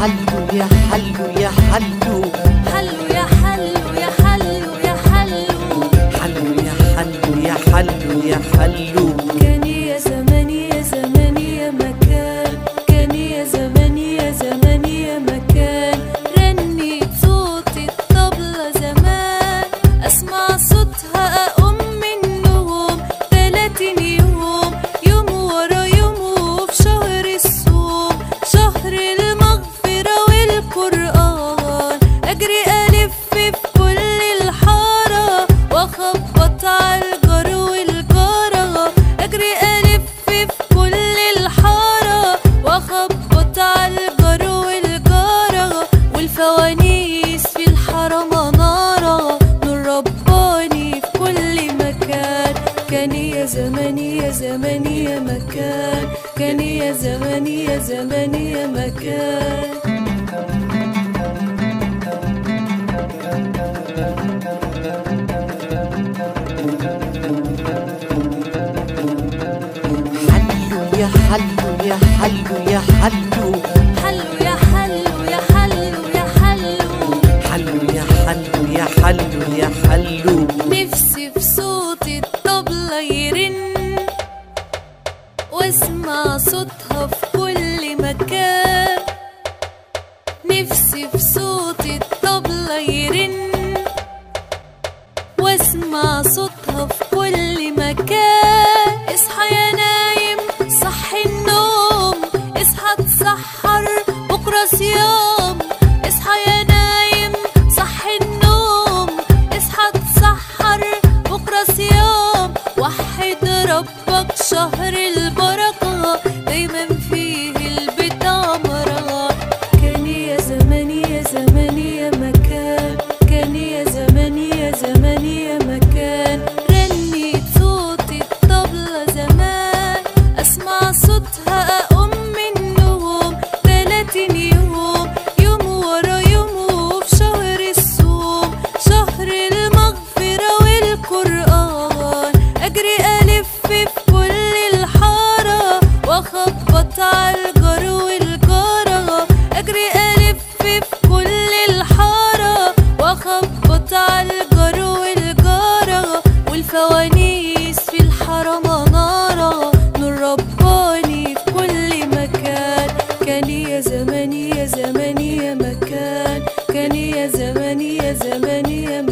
حلو يا حلو يا حلو حلو يا حلو يا حلو يا حلو حلو يا حلو يا حلو يا حلو كان يا زمان يا زمان يا مكان كان يا زمان يا زمان يا مكان رني صوت الطبلة زمان أسمع صوتها أقوم من النوم تلاتين يوم يوم ورا يوم وفي شهر الصوم شهر المغفرة والقرآن أجري ألف في كل الحارة وأخبط على الجار والجارة أجري ألف في كل الحارة وأخبط على الجار والجارة والفوانيس في الحرم منارة نور رباني في كل مكان كان يا زمان يا زمان يا مكان كان يا زمان يا زمان يا مكان حلو يا حلو يا حلو يا حلو حلو يا حلو يا حلو يا حلو حلو يا حلو يا حلو يا حلو نفسي في صوت الطبلة يرن واسمع صوتها في كل مكان نفسي في صوت الطبلة يرن واسمع صوتها في كل مكان اصحى يا نايم صحي النوم اصحى تسحر بكرة صيام اصحى يا نايم صحي النوم اصحى تسحر بكرة صيام وحد ربك شهر البركة دايما فيه البيت عمران كان يا زمان يا زمان يا مكان كان يا زمان يا زمان يا مكان رني صوت الطبلة زمان أسمع صوتها أقوم من النوم تلاتين يوم يوم ورا يوم وفي شهر الصوم شهر المغفرة والقرآن أجري ألف في كل الحارة وأخبط على الجار والجارة أجري ألف في كل الحارة وأخبط على الجار والجارة والفوانيس في الحرم منارة نور رباني في كل مكان كان يا زمان يا زمان يا مكان كان يا زمان يا زمان يا مكان